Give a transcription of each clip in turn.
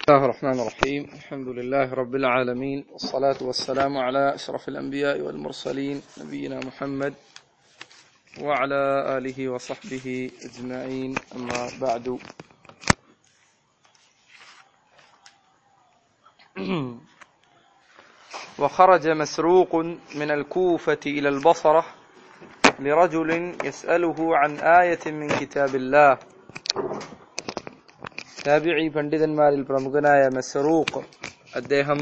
الله الرحمن الرحيم الحمد لله رب العالمين والصلاة والسلام على أشرف الأنبياء والمرسلين نبينا محمد وعلى آله وصحبه أجمعين أما بعد وخرج مسروق من الكوفة إلى البصرة لرجل يسأله عن آية من كتاب الله താബിഴി പണ്ഡിതന്മാരിൽ പ്രമുഖനായ മെസറൂഖ് അദ്ദേഹം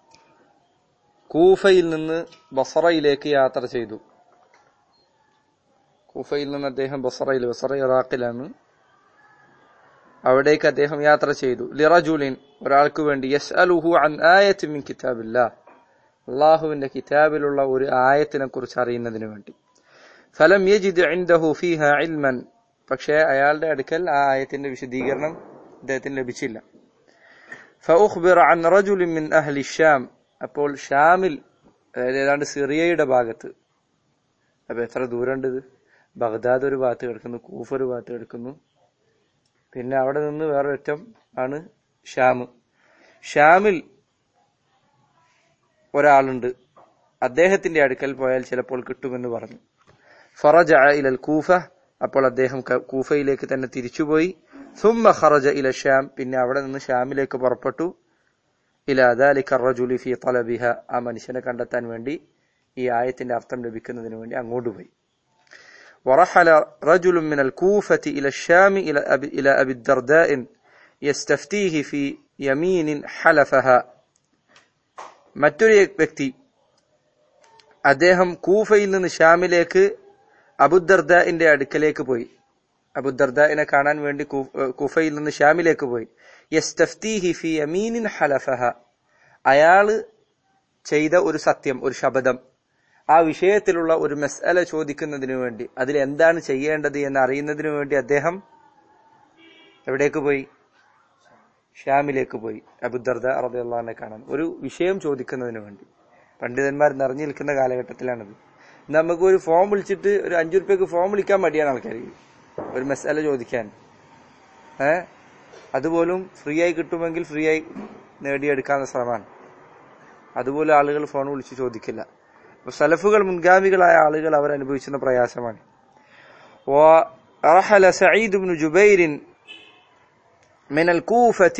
കൂഫയിൽ നിന്ന് ബസറയിലേക്ക് യാത്ര ചെയ്തു കൂഫയിൽ നിന്ന് അദ്ദേഹം ബസറയിൽ ബസറ ഇറാഖിലാണ് അവിടേക്ക് അദ്ദേഹം യാത്ര ചെയ്തു ലിറജുലിൻ ഒരാൾക്ക് വേണ്ടി യസ് അലുഹു അൻ ആയത്ത് മിൻ കിതാബില്ല അള്ളാഹുവിന്റെ കിതാബിലുള്ള ഒരു ആയത്തിനെ കുറിച്ച് അറിയുന്നതിന് വേണ്ടി ഫലം യജിദ് ഇൻദഹു ഫീഹ ഇൽമൻ പക്ഷേ അയാളുടെ അടുക്കൽ ആ ആയത്തിന്റെ വിശദീകരണം അദ്ദേഹത്തിന് ലഭിച്ചില്ല ഫൗഖ്ബിറ അൻ റജുലിൻ മിൻ അഹ്ലി ഷാം അപ്പോൾ ഷാമിൽ അതായത് ഏതാണ്ട് സിറിയയുടെ ഭാഗത്ത് അപ്പൊ എത്ര ദൂരമുണ്ട് ഇത് ബഗ്ദാദ് ഒരു ഭാഗത്ത് കിടക്കുന്നു കൂഫ ഒരു ഭാഗത്ത് കിടക്കുന്നു പിന്നെ അവിടെ നിന്ന് വേറെ ഒറ്റം ആണ് ഷാം ഷാമിൽ ഒരാളുണ്ട് അദ്ദേഹത്തിന്റെ അടുക്കൽ പോയാൽ ചിലപ്പോൾ കിട്ടുമെന്ന് പറഞ്ഞു ഫറജ ഇലൽ കൂഫ അപ്പോൾ അദ്ദേഹം കൂഫയിലേക്ക് തന്നെ തിരിച്ചുപോയി ثم خرج إلى الشام പിന്നെ അവിടെ നിന്ന് ഷാമിലേക്ക് പുറപ്പെട്ടു إلى ذلك الرجل في طلبها ആ മനുഷ്യനെ കണ്ടെത്താൻ വേണ്ടി ഈ ആയത്തിന്റെ അർത്ഥം ലഭിക്കുന്നതിന് വേണ്ടി അങ്ങോട്ട് പോയി ورحل رجل من الكوفة إلى الشام إلى أبي, إلى أبي الدرداء يستفتيه في يمين حلفها മറ്റൊരു വ്യക്തി അദ്ദേഹം കൂഫയിൽ നിന്ന് ഷാമിലേക്ക് അബുദർദാന്റെ അടുക്കലേക്ക് പോയി അബുദർദാനെ കാണാൻ വേണ്ടി കുഫയിൽ നിന്ന് ഷാമിലേക്ക് പോയി യസ്തഫ്തീഹി ഫി യമീനിൻ ഹലഫഹ അയാള് ചെയ്ത ഒരു സത്യം ഒരു ശബദം ആ വിഷയത്തിലുള്ള ഒരു മെസ്അല ചോദിക്കുന്നതിനു വേണ്ടി അതിൽ എന്താണ് ചെയ്യേണ്ടത് എന്ന് അറിയുന്നതിനു വേണ്ടി അദ്ദേഹം എവിടേക്ക് പോയി ഷാമിലേക്ക് പോയി അബുദർദ അറബിള്ളഹാനെ കാണാൻ ഒരു വിഷയം ചോദിക്കുന്നതിന് വേണ്ടി പണ്ഡിതന്മാർ നിറഞ്ഞു നിൽക്കുന്ന കാലഘട്ടത്തിലാണിത് നമുക്ക് ഒരു ഫോം വിളിച്ചിട്ട് ഒരു അഞ്ചു റുപ്യക്ക് ഫോം വിളിക്കാൻ മടിയാണ് ആൾക്കാർ ഒരു മസാല ചോദിക്കാൻ ഏ അതുപോലും ഫ്രീ ആയി കിട്ടുമെങ്കിൽ ഫ്രീ ആയി നേടിയെടുക്കാവുന്ന ശ്രമമാണ് അതുപോലെ ആളുകൾ ഫോൺ വിളിച്ച് ചോദിക്കില്ല അപ്പൊ സലഫുകൾ മുൻഗാമികളായ ആളുകൾ അവർ അനുഭവിച്ചിരുന്ന പ്രയാസമാണ് ورحل سعيد بن جبير من الكوفة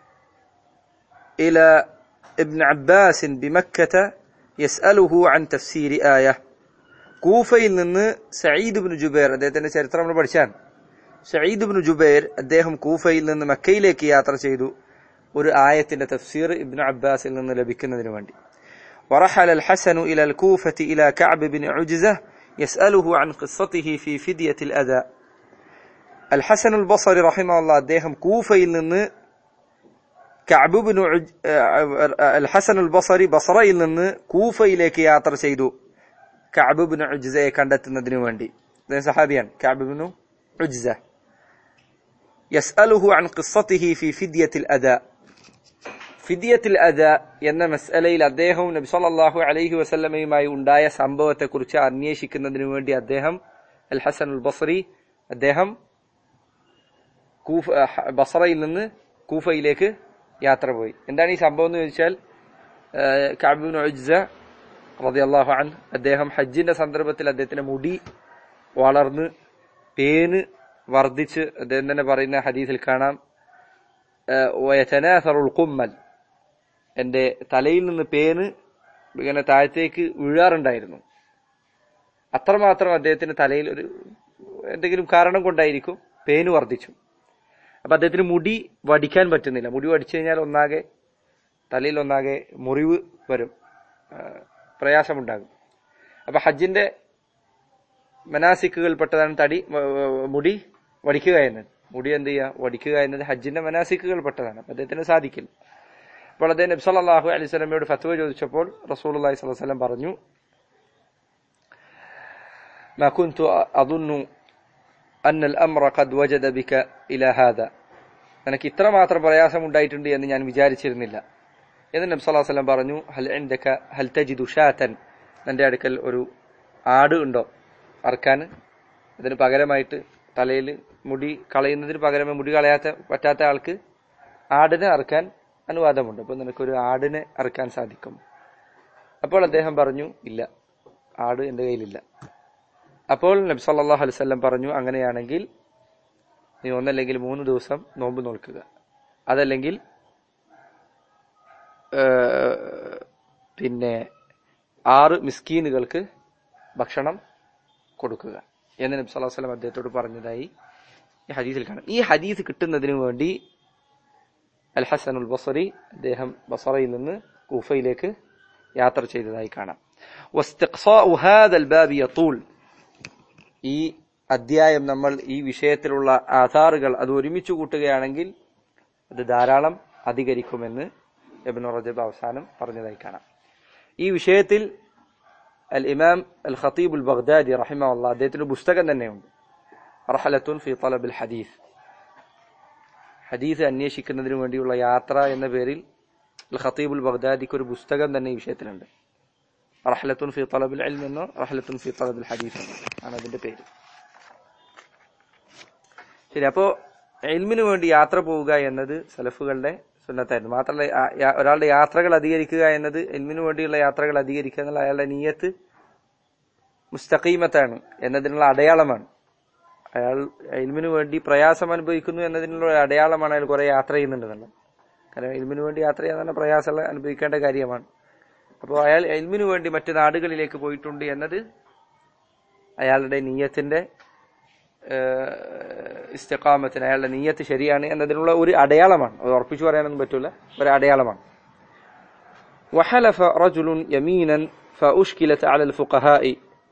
إلى ابن عباس بمكة يسأله عن تفسير آية കൂഫയിൽ നിന്ന് സയ്യിദ് ബിൻ ജുബൈർ അദ്ദേഹത്തിന്റെ ചരിത്രം നമ്മൾ പഠിച്ചാണ് സയ്യിദ് ബിൻ ജുബൈർ അദ്ദേഹം കൂഫയിൽ നിന്ന് മക്കയിലേക്ക് യാത്ര ചെയ്തു ഒരു ആയത്തിന്റെ തഫ്സീർ ഇബ്നു അബ്ബാസിൽ നിന്ന് ലഭിക്കുന്നതിന് വേണ്ടി ورحل الحسن إلى الكوفة إلى كعب بن عجزة يسأله عن قصته في فدية الأذى الحسن البصري رحمه الله അദ്ദേഹം കൂഫയിൽ നിന്ന് കഅബ് ബിൻ الحسن البصري ബصറയിൽ നിന്ന് കൂഫയിലേക്ക് യാത്ര ചെയ്തു കഅബുബിന് ഉജ്സയെ കണ്ടെത്തുന്നതിനു വേണ്ടി സഹാബിയാണ് കഅബുബിനു ഉജ്സ യസ്അലുഹു അൻ ഖിസ്സതിഹി ഫി ഫിദ്യത്തിൽ അദാ ഫിദ്യത്തിൽ അദാ എന്ന മസ്അലയിൽ അദ്ദേഹവും നബി സല്ലല്ലാഹു അലൈഹി വസല്ലമയുമായി ഉണ്ടായ സംഭവത്തെക്കുറിച്ച് അന്വേഷിക്കുന്നതിനു വേണ്ടി അദ്ദേഹം അൽ ഹസൻ ഉൽ ബസ്രി അദ്ദേഹം കൂഫ ബസറയിൽ നിന്ന് കൂഫയിലേക്ക് യാത്ര പോയി എന്താണ് ഈ സംഭവം എന്ന് ചോദിച്ചാൽ കഅബുബിൻ ഉജ്സ റതിയല്ലാഹു അൻ അദ്ദേഹം ഹജ്ജിന്റെ സന്ദർഭത്തിൽ അദ്ദേഹത്തിന്റെ മുടി വളർന്ന് പേന് വർദ്ധിച്ച് അദ്ദേഹം തന്നെ പറയുന്ന ഹദീസിൽ കാണാം വയതനാസറുൽ കുമ്മൽ എന്റെ തലയിൽ നിന്ന് പേന് ഇങ്ങനെ താഴത്തേക്ക് വീഴാറുണ്ടായിരുന്നു അത്രമാത്രം അദ്ദേഹത്തിന്റെ തലയിൽ ഒരു എന്തെങ്കിലും കാരണം കൊണ്ടായിരിക്കും പേന് വർദ്ധിച്ചു അപ്പൊ അദ്ദേഹത്തിന് മുടി വടിക്കാൻ പറ്റുന്നില്ല മുടി വടിച്ചു കഴിഞ്ഞാൽ ഒന്നാകെ തലയിൽ ഒന്നാകെ മുറിവ് വരും പ്രയാസമുണ്ടാകും അപ്പൊ ഹജ്ജിന്റെ മനാസിക്കുകൾപ്പെട്ടതാണ് തടി മുടി വടിക്കുക എന്നത് മുടി എന്ത് ചെയ്യുക വടിക്കുക എന്നത് ഹജ്ജിന്റെ മനാസിക്കുകൾപ്പെട്ടതാണ് അപ്പൊ അദ്ദേഹത്തിന് സാധിക്കില്ല അപ്പോൾ അദ്ദേഹം നബി സല്ലല്ലാഹു അലൈഹി സ്വലമയോട് ഫത്വ ചോദിച്ചപ്പോൾ റസൂൽ അള്ളാഹി സ്വലം വസല്ലം പറഞ്ഞു ما كنت أظن أن الأمر قد وجد بك إلى هذا നിനക്ക് ഇത്രമാത്രം പ്രയാസം ഉണ്ടായിട്ടുണ്ട് എന്ന് ഞാൻ വിചാരിച്ചിരുന്നില്ല എന്ന് നബി സല്ലല്ലാഹു അലൈഹി വസല്ലം പറഞ്ഞു ഹൽ ഇൻദക ഹൽ തജിദു ഷാതൻ നിന്റെ അടുക്കൽ ഒരു ആട് ഉണ്ടോ അറക്കാൻ അതിന് പകരമായിട്ട് തലയിൽ മുടി കളയുന്നതിന് പകരമേ മുടി കളയാത്ത പറ്റാത്ത ആൾക്ക് ആടിനെ അറുക്കാൻ അനുവാദമുണ്ട് അപ്പൊ നിനക്കൊരു ആടിനെ അറുക്കാൻ സാധിക്കും അപ്പോൾ അദ്ദേഹം പറഞ്ഞു ഇല്ല ആട് എന്റെ കയ്യിലില്ല അപ്പോൾ നബി സല്ലല്ലാഹു അലൈഹി വസല്ലം പറഞ്ഞു അങ്ങനെയാണെങ്കിൽ നീ ഒന്നല്ലെങ്കിൽ മൂന്ന് ദിവസം നോമ്പ് നോൽക്കുക അതല്ലെങ്കിൽ ഏഹ്, പിന്നെ ആറ് മിസ്കീനുകൾക്ക് ഭക്ഷണം കൊടുക്കുക എന്ന് നബി സല്ലല്ലാഹു അലൈഹി വസല്ലം അദ്ദേഹത്തോട് പറഞ്ഞതായി ഈ ഹദീസിൽ കാണാം ഈ ഹദീസ് കിട്ടുന്നതിന് വേണ്ടി അൽ ഹസൻ ഉൽ ബസറി അദ്ദേഹം ബസറയിൽ നിന്ന് കൂഫയിലേക്ക് യാത്ര ചെയ്തതായി കാണാം واستقصاء هذا الباب يطول ഈ അധ്യായം നമ്മൾ ഈ വിഷയത്തിലുള്ള ആധാറുകൾ അത് ഒരുമിച്ച് കൂട്ടുകയാണെങ്കിൽ അത് ധാരാളം അധികരിക്കുമെന്ന് എബിൻ റജബ് അവസാനം പറഞ്ഞതായി കാണാം ഈ വിഷയത്തിൽ അൽ ഇമാം അൽ ഖത്തീബ് ഉൽ ബഗ്ദാദി റഹിമ അദ്ദേഹത്തിന് പുസ്തകം തന്നെയുണ്ട് റഹലത്തുൻ ഫി തലബിൽ ഹദീസ് ഹദീസ് അന്വേഷിക്കുന്നതിന് വേണ്ടിയുള്ള യാത്ര എന്ന പേരിൽ അൽ ഖത്തീബുൽ ബഗ്ദാദിക്ക് ഒരു പുസ്തകം തന്നെ ഈ വിഷയത്തിലുണ്ട് റഹ്ലത്തുൻ ഫി തലബിൽ ഇൽം എന്നോ റഹ്ലത്തുൻ ഫി തലബിൽ ഹദീസ് എന്നോ ആണ് അതിന്റെ പേര് ശരി അപ്പോ ഇൽമിന് വേണ്ടി യാത്ര പോവുക എന്നത് സലഫുകളുടെ സുന്നത്തായിരുന്നു മാത്രമല്ല ആ- യാ- ഒരാളുടെ യാത്രകൾ അധികരിക്കുക എന്നത് ഇൽമിന് വേണ്ടിയുള്ള യാത്രകൾ അധികരിക്കുക എന്നുള്ള അയാളുടെ നീയത്ത് മുസ്തഖീമത്താണ് എന്നതിനുള്ള അടയാളമാണ് അയാൾ ഇൽമിന് വേണ്ടി പ്രയാസം അനുഭവിക്കുന്നു എന്നതിനുള്ള ഒരു അടയാളമാണ് അയാൾ കുറെ യാത്ര ചെയ്യുന്നുണ്ടെന്നുള്ളത് കാരണം ഇൽമിന് വേണ്ടി യാത്ര ചെയ്യാൻ തന്നെ പ്രയാസം അനുഭവിക്കേണ്ട കാര്യമാണ് അപ്പോൾ അയാൾ ഇൽമിന് വേണ്ടി മറ്റു നാടുകളിലേക്ക് പോയിട്ടുണ്ട് എന്നത് അയാളുടെ നീയത്തിന്റെ ഇസ്തഖാമത്തിന് അയാളുടെ നീയത്ത് ശരിയാണ് എന്നതിനുള്ള ഒരു അടയാളമാണ് അത് ഉറപ്പിച്ചു പറയാനൊന്നും പറ്റൂല ഒരു അടയാളമാണ് وحلف رجل يمينا فأشكلت على الفقهاء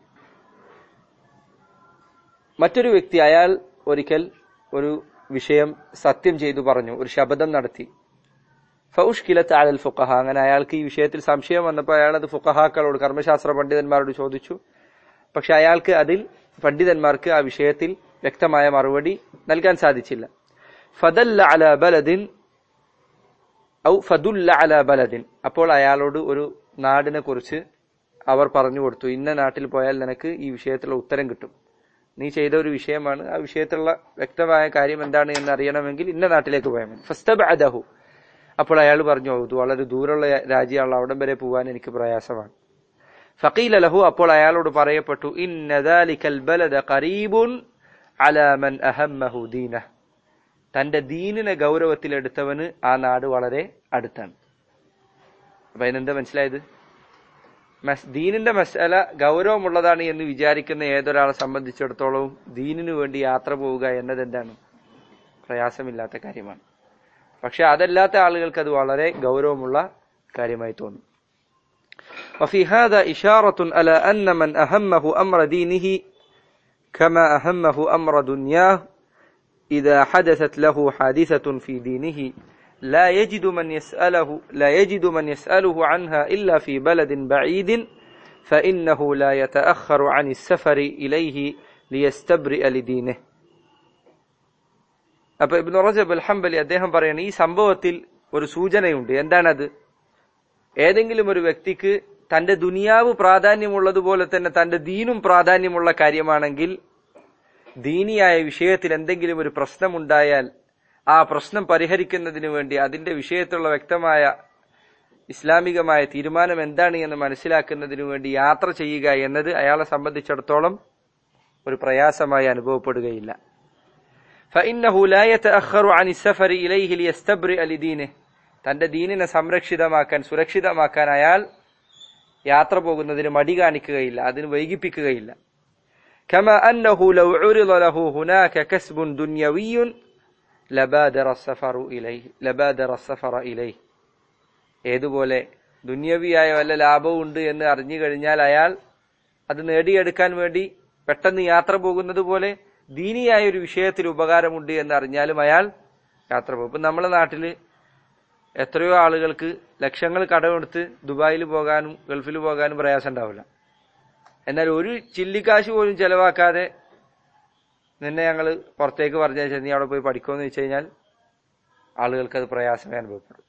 മറ്റൊരു വ്യക്തി അയാൾ ഒരിക്കൽ ഒരു വിഷയം സത്യം ചെയ്തു പറഞ്ഞു ഒരു ശപഥം നടത്തി ഫൗഷ്കിലത്ത് ആലൽ ഫുഖഹ അങ്ങനെ അയാൾക്ക് ഈ വിഷയത്തിൽ സംശയം വന്നപ്പോൾ അയാൾ അത് ഫുഖഹാക്കളോട് കർമ്മശാസ്ത്ര പണ്ഡിതന്മാരോട് ചോദിച്ചു പക്ഷെ അയാൾക്ക് അതിൽ പണ്ഡിതന്മാർക്ക് ആ വിഷയത്തിൽ വ്യക്തമായ മറുപടി നൽകാൻ സാധിച്ചില്ല ഫദല്ല അല ബലദിൻ ഔ ഫദുല്ല അല ബലദിൻ അപ്പോൾ അയാളോട് ഒരു നാടിനെ കുറിച്ച് അവർ പറഞ്ഞു കൊടുത്തു ഇന്ന നാട്ടിൽ പോയാൽ നിനക്ക് ഈ വിഷയത്തിലുള്ള ഉത്തരം കിട്ടും നീ ചെയ്ത ഒരു വിഷയമാണ് ആ വിഷയത്തിലുള്ള വ്യക്തമായ കാര്യം എന്താണ് എന്ന് അറിയണമെങ്കിൽ ഇന്ന നാട്ടിലേക്ക് പോയാൽ മതി ഫസ്തബഅദഹു അപ്പോൾ അയാൾ പറഞ്ഞു "ഓ, ഇത് വളരെ ദൂരമുള്ള രാജ്യമാണ് അവിടം വരെ പോകാൻ എനിക്ക് പ്രയാസമാണ് ഫഖീല ലഹു അപ്പോൾ അയാളോട് പറയപ്പെട്ടു ഇന്ന ദാലിക്കൽ ബലദ ഖരീബുൻ അലാ മൻ അഹമ്മഹു ദീനഹ് തന്റെ ദീനിനെ ഗൗരവത്തിലെടുത്തവന് ആ നാട് വളരെ അടുത്താണ് അപ്പൊ അതിനെന്താ മനസ്സിലായത് മസ് ദീനിന്റെ മസാല ഗൗരവമുള്ളതാണ് എന്ന് വിചാരിക്കുന്ന ഏതൊരാളെ സംബന്ധിച്ചിടത്തോളവും ദീനിനു വേണ്ടി യാത്ര പോവുക എന്നത് എന്താണ് പ്രയാസമില്ലാത്ത കാര്യമാണ് പക്ഷെ അതല്ലാത്ത ആളുകൾക്ക് അത് വളരെ ഗൗരവമുള്ള കാര്യമായി തോന്നും وفي هذا إشارة على أن من أهمه أمر دينه كما أهمه أمر دنياه إذا حدثت له حادثة في دينه لا يجد من يسأله لا يجد من يسأله عنها إلا في بلد بعيد فإنه لا يتأخر عن السفر إليه ليستبرئ لدينه അപ്പൊ ഇബ്നു റജബ് അൽ ഹംബലി അദ്ദേഹം പറയുന്നത് ഈ സംഭവത്തിൽ ഒരു സൂചനയുണ്ട് എന്താണത് ഏതെങ്കിലും ഒരു വ്യക്തിക്ക് തന്റെ ദുനിയാവ് പ്രാധാന്യമുള്ളതുപോലെ തന്നെ തന്റെ ദീനും പ്രാധാന്യമുള്ള കാര്യമാണെങ്കിൽ ദീനിയായ വിഷയത്തിൽ എന്തെങ്കിലും ഒരു പ്രശ്നമുണ്ടായാൽ ആ പ്രശ്നം പരിഹരിക്കുന്നതിന് വേണ്ടി അതിന്റെ വിഷയത്തിലുള്ള വ്യക്തമായ ഇസ്ലാമികമായ തീരുമാനം എന്താണ് എന്ന് മനസ്സിലാക്കുന്നതിനു വേണ്ടി യാത്ര ചെയ്യുക എന്നത് അയാളെ സംബന്ധിച്ചിടത്തോളം ഒരു പ്രയാസമായി അനുഭവപ്പെടുകയില്ല فإنه لا يتأخر عن السفر إليه ليستبرئ لدينه തന്റെ ദീനിനെ സംരക്ഷിതമാക്കാൻ സുരക്ഷിതമാക്കാൻ അയാൾ യാത്ര പോകുന്നതിന് മടി കാണിക്കുകയില്ല അതിന് വൈകിപ്പിക്കുകയില്ല كما أنه لو عرض له هناك كسب دنيوي لبادر السفر إليه لبادر السفر إليه ഏതുപോലെ ദുന്യവിയായ വല്ല ലാഭവും ഉണ്ട് എന്ന് അറിഞ്ഞു കഴിഞ്ഞാൽ അയാൾ അത് നേടിയെടുക്കാൻ വേണ്ടി പെട്ടെന്ന് യാത്ര പോകുന്നത് പോലെ ദീനിയായ ഒരു വിഷയത്തിൽ ഉപകാരമുണ്ട് എന്ന് അറിഞ്ഞാലും അയാൾ യാത്ര പോകും ഇപ്പൊ നമ്മളെ നാട്ടില് എത്രയോ ആളുകൾക്ക് ലക്ഷങ്ങൾ കടമെടുത്ത് ദുബായിൽ പോകാനും ഗൾഫിൽ പോകാനും പ്രയാസം ഉണ്ടാവില്ല എന്നാൽ ഒരു ചില്ലിക്കാശ് പോലും ചെലവാക്കാതെ നിന്നെ ഞങ്ങൾ പുറത്തേക്ക് പറഞ്ഞാൽ നീ അവിടെ പോയി പഠിക്കുമെന്ന് വെച്ച് കഴിഞ്ഞാൽ ആളുകൾക്ക് അത് പ്രയാസമേ അനുഭവപ്പെടും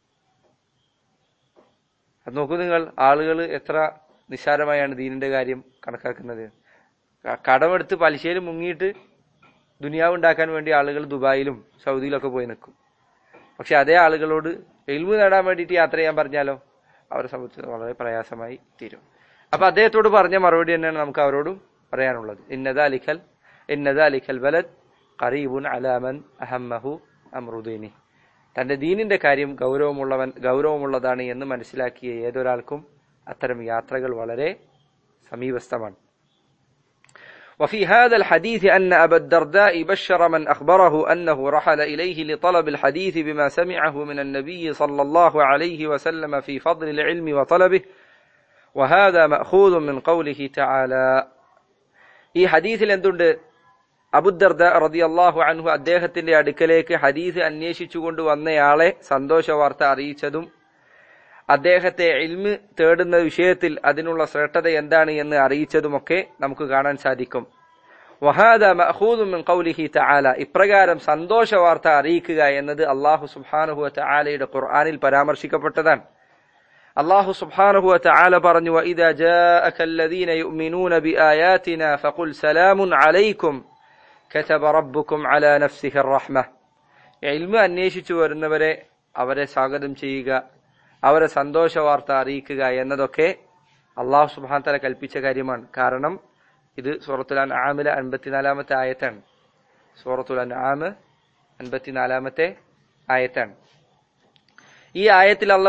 അത് നോക്കൂ നിങ്ങൾ ആളുകൾ എത്ര നിസ്സാരമായാണ് ദീനിന്റെ കാര്യം കണക്കാക്കുന്നത് ക- കടമെടുത്ത് പലിശയിൽ മുങ്ങിയിട്ട് ദുനിയാവ് ഉണ്ടാക്കാൻ വേണ്ടി ആളുകൾ ദുബായിലും സൗദിയിലൊക്കെ പോയി നിൽക്കും പക്ഷെ അതേ ആളുകളോട് ഇൽമു നേടാൻ വേണ്ടിയിട്ട് യാത്ര ചെയ്യാൻ പറഞ്ഞാലോ അവരെ സംബന്ധിച്ച് വളരെ പ്രയാസമായി തീരും അപ്പൊ അദ്ദേഹത്തോട് പറഞ്ഞ മറുപടി തന്നെയാണ് നമുക്ക് അവരോടും പറയാനുള്ളത് ഇന്നദാലിഖൽ ഇന്നദാലിഖൽ ബലദ് ഖറീബുൻ അലാമൻ അഹമ്മഹു അമ്രുദീനി തന്റെ ദീനിന്റെ കാര്യം ഗൗരവമുള്ളവൻ ഗൗരവമുള്ളതാണ് എന്ന് മനസ്സിലാക്കിയ ഏതൊരാൾക്കും അത്തരം യാത്രകൾ വളരെ സമീപസ്ഥമാണ് وفي هذا الحديث أن أبا الدرداء بشر من أخبره أنه رحل إليه لطلب الحديث بما سمعه من النبي صلى الله عليه وسلم في فضل العلم وطلبه وهذا مأخوذ من قوله تعالى ഈ ഹദീസിൽ എന്തുണ്ട് അബുദർദ റതിയല്ലാഹു അൻഹു അദ്ദേഹത്തിന്റെ അടുക്കലേക്ക് ഹദീസ് അന്വേഷിച്ചുകൊണ്ട് വന്നയാളെ സന്തോഷ വാർത്ത അറിയിച്ചതും അദ്ദേഹത്തെ ഇൽമ് തേടുന്ന വിഷയത്തിൽ അതിനുള്ള ശ്രേഷ്ഠത എന്താണ് എന്ന് അറിയിച്ചതുമൊക്കെ നമുക്ക് കാണാൻ സാധിക്കും വഹാദ മഹൂദും മിൻ ഖൗലിഹി തആല ഇപ്രകാരം സന്തോഷ വാർത്ത അറിയിക്കുക എന്നത് അല്ലാഹു സുബ്ഹാനഹു തആലയുടെ ഖുർആനിൽ പരാമർശിക്കപ്പെട്ടതാണ് അല്ലാഹു സുബ്ഹാനഹു തആല പറഞ്ഞു വഇദാ ജാഅക الذين يؤمنون بآياتنا فقل سلام عليكم كتب ربكم على نفسه الرحمة ഇൽമ അന്വേഷിച്ചു വരുന്നവരെ അവരെ സ്വാഗതം ചെയ്യുക അവരെ സന്തോഷ വാർത്ത അറിയിക്കുക എന്നതൊക്കെ അള്ളാഹു സുബാൻ തല കൽപ്പിച്ച കാര്യമാണ് കാരണം ഇത് സൂറത്തുൽ ആമിലെ അൻപത്തിനാലാമത്തെ ആയത്താണ് സൂറത്തുൽ ആമ് അൻപത്തിനാലാമത്തെ ആയത്താണ് ഈ ആയത്തിൽ അള്ള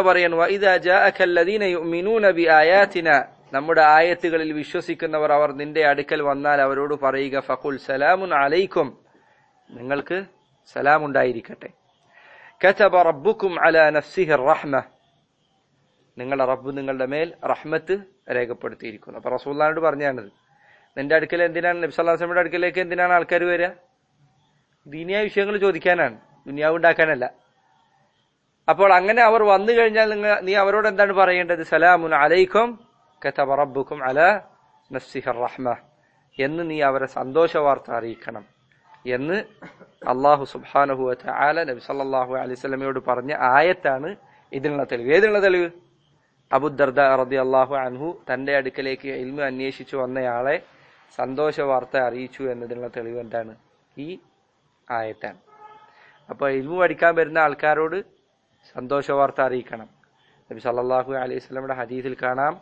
പറയുന്നു നമ്മുടെ ആയത്തുകളിൽ വിശ്വസിക്കുന്നവർ അവർ നിന്റെ അടുക്കൽ വന്നാൽ അവരോട് പറയുക ഫഖുൽ സലാമുൻ അലൈക്കും നിങ്ങൾക്ക് സലാം ഉണ്ടായിരിക്കട്ടെ كتب ربكم على نفسه الرحمه നിങ്ങളുടെ റബ്ബ് നിങ്ങളുടെ മേൽ റഹ്മത്ത് രേഖപ്പെടുത്തിയിരിക്കുന്നു അപ്പൊ റസൂല്ലാനോട് പറഞ്ഞാണിത് നിന്റെ അടുക്കൽ എന്തിനാണ് നബ്സല്ലാസ്ലമിയുടെ അടുക്കലേക്ക് എന്തിനാണ് ആൾക്കാർ വരിക ദീനിയായ വിഷയങ്ങൾ ചോദിക്കാനാണ് ദുനിയാവ് ഉണ്ടാക്കാനല്ല അപ്പോൾ അങ്ങനെ അവർ വന്നു കഴിഞ്ഞാൽ നിങ്ങൾ നീ അവരോട് എന്താണ് പറയേണ്ടത് സലാമുൻ അലൈക്കും കതബ റബ്ബുക്കും അല നഫ്സിഹർ റഹ്മ എന്ന് നീ അവരെ സന്തോഷ വാർത്ത അറിയിക്കണം എന്ന് അള്ളാഹു സുബാനഹു ആല നബി സല്ലാഹു അലൈഹി സ്വലമയോട് പറഞ്ഞ ആയത്താണ് ഇതിനുള്ള തെളിവ് ഏതിനുള്ള തെളിവ് അബുദർദ റതി അള്ളാഹു അൻഹു തന്റെ അടുക്കലേക്ക് ഇൽമ അന്വേഷിച്ചു വന്നയാളെ സന്തോഷ വാർത്ത അറിയിച്ചു എന്നതിനുള്ള തെളിവ് എന്താണ് ഈ ആയത്താണ് അപ്പൊ ഇൽമു പഠിക്കാൻ വരുന്ന ആൾക്കാരോട് സന്തോഷ വാർത്ത അറിയിക്കണം നബി സല്ലാഹു അലൈഹി സ്വലമിയുടെ ഹദീസിൽ കാണാം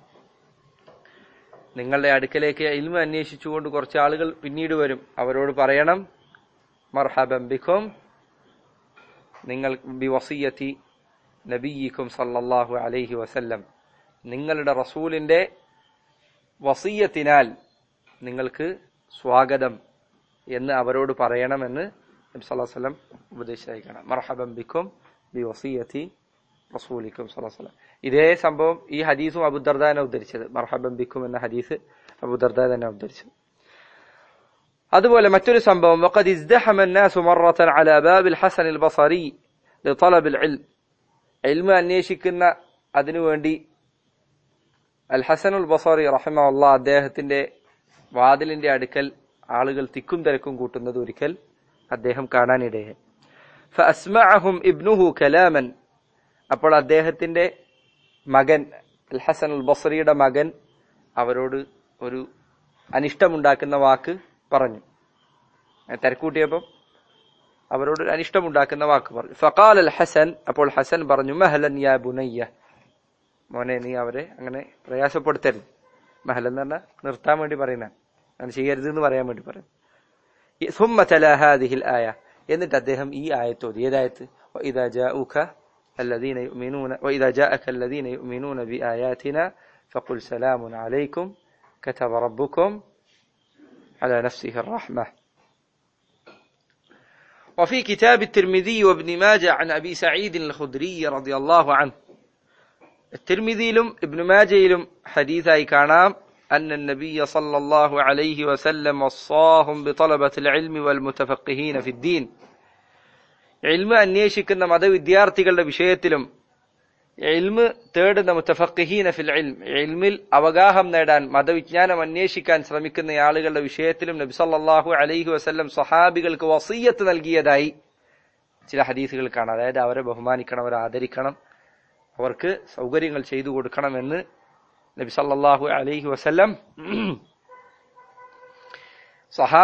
നിങ്ങളുടെ അടുക്കലേക്ക് ഇൽമ അന്വേഷിച്ചുകൊണ്ട് കുറച്ച് ആളുകൾ പിന്നീട് വരും അവരോട് പറയണം മർഹബം ബിഖും നിങ്ങൾ ബി വസിയത്തി നബിയിക്കും സല്ലല്ലാഹു അലൈഹി വസല്ലം നിങ്ങളുടെ റസൂലിന്റെ വസീയത്തിനാൽ നിങ്ങൾക്ക് സ്വാഗതം എന്ന് അവരോട് പറയണമെന്ന് നബി സല്ലല്ലാഹു അലൈഹി വസല്ലം ഉപദേശിച്ചായി കാണാം മർഹബം ബിക്കും ബി വസീയത്തി റസൂലിക്കും സല്ലല്ലാഹു അലൈഹി വസല്ലം ഇതേ സംഭവം ഈ ഹദീസും അബുദർദാനെ ഉദ്ധരിച്ചത് മർഹബം ബിക്കും എന്ന ഹദീസ് അബുദർദ തന്നെ ഉദ്ധരിച്ചത് അതുപോലെ മറ്റൊരു സംഭവം وقد ازدحم الناس مرة على باب الحسن البصري لطلب العلم علم അന്വേഷിക്കുന്ന അതിനുവേണ്ടി അൽ ഹസനുൽ ബസറി റഹിമ അദ്ദേഹത്തിന്റെ വാതിലിന്റെ അടുക്കൽ ആളുകൾ തിക്കും തിരക്കും കൂട്ടുന്നത് ഒരിക്കൽ അദ്ദേഹം കാണാനിടയായി فأسمعهم ابنه كلاما അപ്പോൾ അദ്ദേഹത്തിന്റെ മകൻ അൽ ഹസൻ ഉൽ ബസറിയുടെ മകൻ അവരോട് ഒരു അനിഷ്ടമുണ്ടാക്കുന്ന വാക്ക് പറഞ്ഞു തിരക്കൂട്ടിയപ്പം അവരോട് അനിഷ്ടമുണ്ടാക്കുന്ന വാക്ക് പറഞ്ഞു ഫഖാൽ അൽ ഹസൻ അപ്പോൾ ഹസൻ പറഞ്ഞു മഹലൻ യാ ബുനയ്യ മോനെ നീ അവരെ അങ്ങനെ പ്രയാസപ്പെടുത്തരുത് മഹൽ എന്ന് പറഞ്ഞാൽ നിർത്താൻ വേണ്ടി പറയുന്ന അങ്ങനെ ചെയ്യരുത് എന്ന് പറയാൻ വേണ്ടി പറയും ثم تلا هذه الآية എന്നിട്ട് അദ്ദേഹം ഈ ആയത്ത് ഓതി ഏതായത്ത് وإذا جاءوك الذين يؤمنون وإذا جاءك الذين يؤمنون بآياتنا فقل سلام عليكم كتب ربكم على نفسه الرحمة وفي كتاب الترمذي وابن ماجه عن أبي سعيد الخدري رضي الله عنه الترمذي لم ابن ماجه لم حديث كانام أن النبي صلى الله عليه وسلم وصاهم بطلبة العلم والمتفقهين في الدين علم അന്വേഷിക്കുന്ന മതവിദ്യാർത്ഥികളുടെ വിഷയത്തിലും ഇൽമ് തേടുന്ന മുത്തഫഖീന ഫിൽ ഇൽം ഇൽമിൽ അവഗാഹം നേടാൻ മതവിജ്ഞാനം അന്വേഷിക്കാൻ ശ്രമിക്കുന്ന ആളുകളുടെ വിഷയത്തിലും നബി സല്ലല്ലാഹു അലൈഹി വസല്ലം സ്വഹാബികൾക്ക് വസീയത്ത് നൽകിയതായി ചില ഹദീസുകൾ കാണാം അതായത് അവരെ ബഹുമാനിക്കണം അവരെ ആദരിക്കണം അവർക്ക് സൗകര്യങ്ങൾ ചെയ്തു കൊടുക്കണമെന്ന് നബി സല്ലല്ലാഹു അലൈഹി വസല്ലം